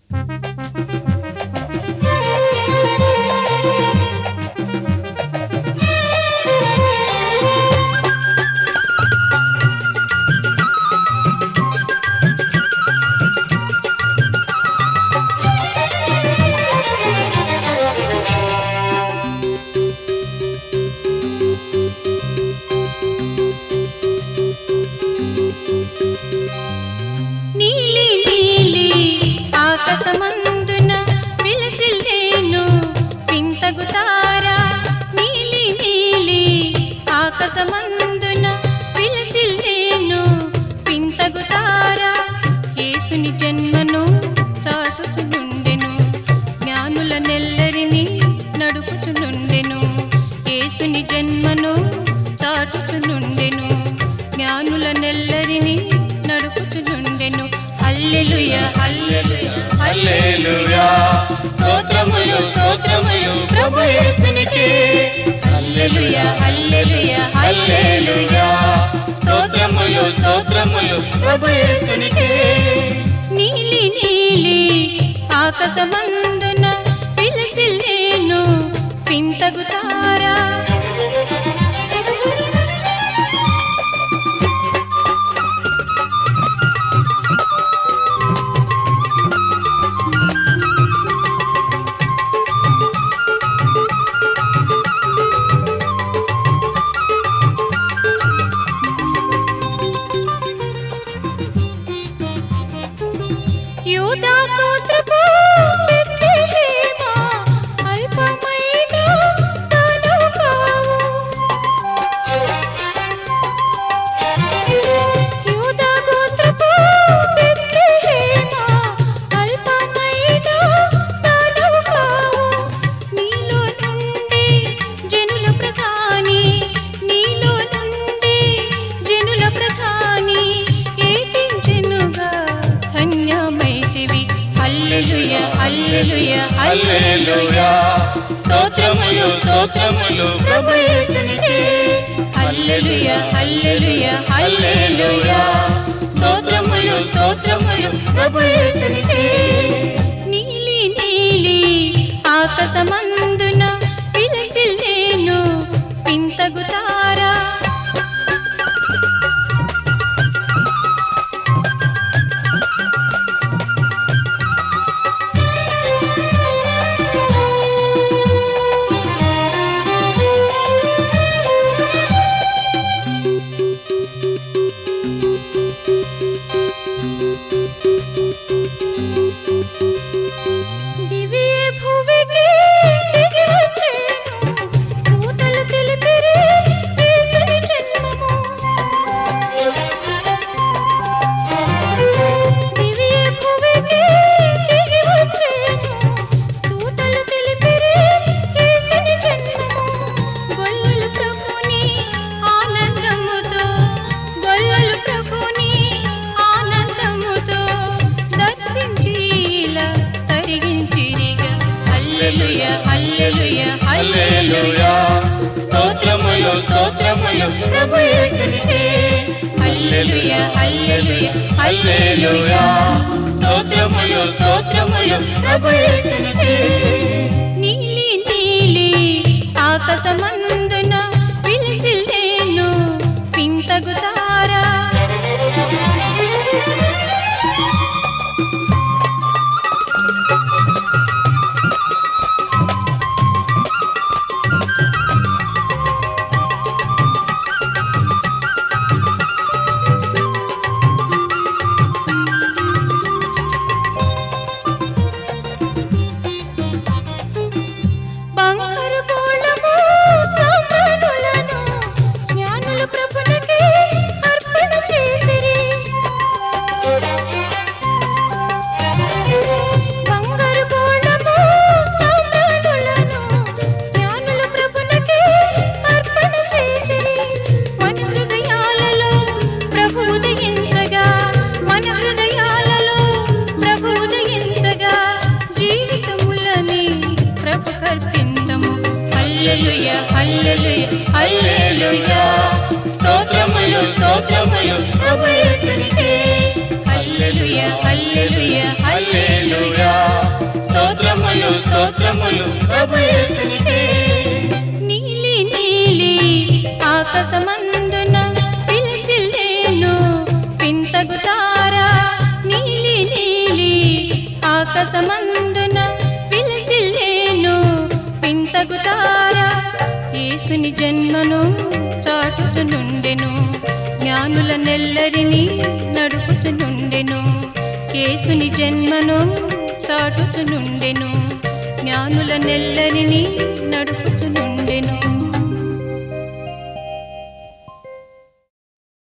నీలి నీలి ఆకాశమందున విలసిల్లేను వింతగు తారా నీలి నీలి ఆకాశమందున విలసిల్లేను వింతగు తారా యేసుని జన్మను చాటుచునుండెను జ్ఞానుల నెల్లరిని నడుపుచునుండెను యేసుని జన్మను చాటుచునుండెను జ్ఞానుల నెల్లరిని నడుపుచునుండెను హల్లెలూయా హల్లెలూయా హల్లెలూయా స్తోత్రములు స్తోత్రములు ప్రభు యేసునికి హల్లెలూయా హల్లెలూయా హల్లెలూయా స్తోత్రములు స్తోత్రములు ప్రభు యేసునికి నీలి నీలి ఆకాశమందున విలసిల్లేను వింతగు తారా యూదా గోత్రపు బెత్లెహేమా, అల్పమైన దానవు కావు. యూదా గోత్రపు బెత్లెహేమా, అల్పమైన దానవు కావు. నీలో నుండి జనుల ప్రధాని నీలో నుండి జనుల ప్రధాని ఏతించెనుగా ధన్యమైతివి హల్లెలూయా హల్లెలూయా హల్లెలూయా స్తోత్రములు స్తోత్రములు ప్రభు యేసునికి హల్లెలూయా హల్లెలూయా హల్లెలూయా స్తోత్రములు స్తోత్రములు ప్రభు యేసునికి నీలి నీలి ఆకాశమందున విలసిల్లేను వింతగు తారా దివ్య భువికి దిగి వచ్చేను దూతలు తెలిపిరి యేసుని జన్మము దివ్య భువికి దిగి వచ్చేను దూతలు తెలిపిరి యేసుని జన్మము గొల్లలు ప్రభుని ఆనందముతో గొల్లలు ప్రభుని ఆనందముతో దర్శించి ఇలా తరిగించిరిగా హల్లెలూయా హల్లెలూయా హల్లెలూయా స్తోత్రములు స్తోత్రములు ప్రభు యేసునికి హల్లెలూయా హల్లెలూయా హల్లెలూయా స్తోత్రములు స్తోత్రములు ప్రభు యేసునికి నీలి నీలి ఆకాశమందున విలసిల్లేను వింతగు తారా బంగారు బోళము సాంబ్రాణులను జ్ఞానుల ప్రభునికి అర్పణ చేసిరి బంగారు బోళము సాంబ్రాణులను జ్ఞానుల ప్రభునికి అర్పణ చేసిరి మన హృదయాలలో ప్రభు ఉదయించగా మన హృదయాలలో ప్రభు ఉదయించగా జీవితములని ప్రభు కర్పిందము హల్లెలూయా హల్లెలూయా హల్లెలూయా స్తోత్రములు స్తోత్రములు ప్రభు యేసునికి హల్లెలూయా హల్లెలూయా హల్లెలూయా ప్రభు యేసునికే నీలి నీలి ఆకాశమందున పిలిసిల్లేను పింతగు తారా నీలి నీలి ఆకాశమందున పిలిసిల్లేను పింతగు తారా యేసుని జన్మను చాటుచునుండెను జ్ఞానుల నెల్లరిని నడుపుచునుండెను యేసుని జన్మను చాటుచునుండెను జ్ఞానుల నెల్లరిని నడుపుచునుండెను